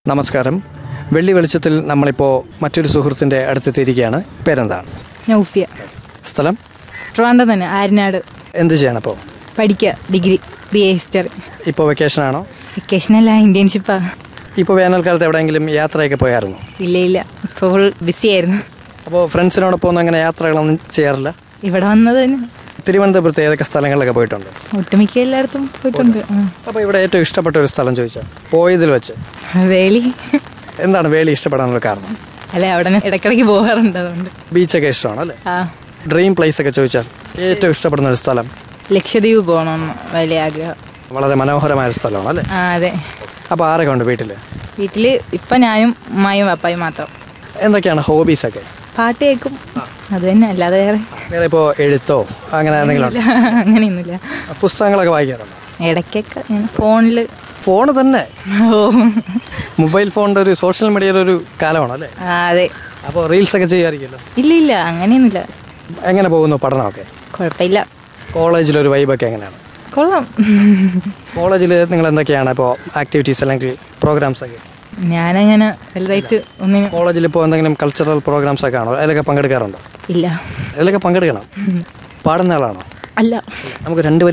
നമസ്കാരം വെള്ളി വെളിച്ചത്തിൽ നമ്മളിപ്പോൾ മറ്റൊരു സുഹൃത്തിൻ്റെ അടുത്തെത്തിയിരിക്കുകയാണ് പേരെന്താണ് നൗഫിയ സ്ഥലം ട്രിവാൻഡ്രം തന്നെ ആര്യനാട് എന്ത് ചെയ്യണം ഇപ്പോൾ പഠിക്കുക ഡിഗ്രി ബി എ ഹിസ്റ്ററി ഇപ്പോൾ വെക്കേഷനാണോ വെക്കേഷനല്ല ഇന്റേൺഷിപ്പാ ഇപ്പോൾ വേനൽക്കാലത്ത് എവിടെയെങ്കിലും യാത്രയൊക്കെ പോയായിരുന്നു ഇല്ല ഇല്ല ഇപ്പോൾ ഫുൾ ബിസി ആയിരുന്നു അപ്പോൾ ഫ്രണ്ട്സിനോടൊപ്പം ഒന്നും അങ്ങനെ യാത്രകളൊന്നും ചെയ്യാറില്ല ഇവിടെ വന്നത് തന്നെ തിരുവനന്തപുരത്ത് ഏതൊക്കെ സ്ഥലങ്ങളിലൊക്കെ പോയിട്ടുണ്ട് ഒട്ടുമിക്ക എല്ലായിടത്തും പോയിട്ടുണ്ട് ആ. അപ്പോൾ ഇവിടെ ഏറ്റവും ഇഷ്ടപ്പെട്ട ഒരു സ്ഥലം ചോദിച്ചാൽ പോയതിൽ വെച്ച് വേലി എന്താണ് വേളി ഇഷ്ടപ്പെടാനുള്ള കാരണം അല്ല അവിടെ ഞാൻ ഇടയ്ക്കിടയ്ക്ക് പോകാറുണ്ട് അതുകൊണ്ട് ബീച്ചൊക്കെ ഇഷ്ടമാണ് അല്ലേ ആ ഡ്രീം പ്ലേസ് ഒക്കെ ചോദിച്ചാൽ ഏറ്റവും ഇഷ്ടപ്പെടുന്ന ഒരു സ്ഥലം ലക്ഷദ്വീപ് പോകണമെന്ന് വലിയ ആഗ്രഹം വളരെ മനോഹരമായ ഒരു സ്ഥലമാണ് അല്ലേ ആ അതെ അപ്പോൾ ആരൊക്കെ ഉണ്ട് വീട്ടിൽ വീട്ടിൽ ഇപ്പം ഞാനും ഉമ്മായും പപ്പായും മാത്രം എന്തൊക്കെയാണ് ഹോബീസൊക്കെ പാട്ട് കേൾക്കും അത് തന്നെ അല്ലാതെ വേറെ വേറെ ഇപ്പോൾ എഴുത്തോ അങ്ങനെ എന്തെങ്കിലും ഉണ്ടോ? അങ്ങനെയൊന്നുമില്ല പുസ്തകങ്ങളൊക്കെ വായിക്കാറുണ്ടോ ഇടയ്ക്കൊക്കെ ഞാൻ ഫോണിൽ ഫോൺ തന്നെ ഓ മൊബൈൽ ഫോണിൻ്റെ ഒരു സോഷ്യൽ മീഡിയയുടെ ഒരു കാലമാണ് അല്ലേ ആ അതെ അപ്പോൾ റീൽസ് ഒക്കെ ചെയ്യാറില്ലല്ലോ ഇല്ല ഇല്ല അങ്ങനെയൊന്നുമില്ല എങ്ങനെ പോകുന്നു പഠനമൊക്കെ കുഴപ്പമില്ല കോളേജിലൊരു വൈബൊക്കെ എങ്ങനെയാണ് കൊള്ളാം കോളേജിൽ നിങ്ങൾ എന്തൊക്കെയാണ് ഇപ്പോൾ ആക്ടിവിറ്റീസ് അല്ലെങ്കിൽ പ്രോഗ്രാംസ് ഒക്കെ ഞാനങ്ങനെ വലുതായിട്ട് ഒന്നിനും കോളേജിൽ ഇപ്പോൾ എന്തെങ്കിലും കൾച്ചറൽ പ്രോഗ്രാംസ് ഒക്കെ ആണോ അതിലൊക്കെ പങ്കെടുക്കാറുണ്ടോ ഇല്ല അതിലൊക്കെ പങ്കെടുക്കണം പാടുന്ന ആളാണോ അല്ല നമുക്ക് രണ്ട്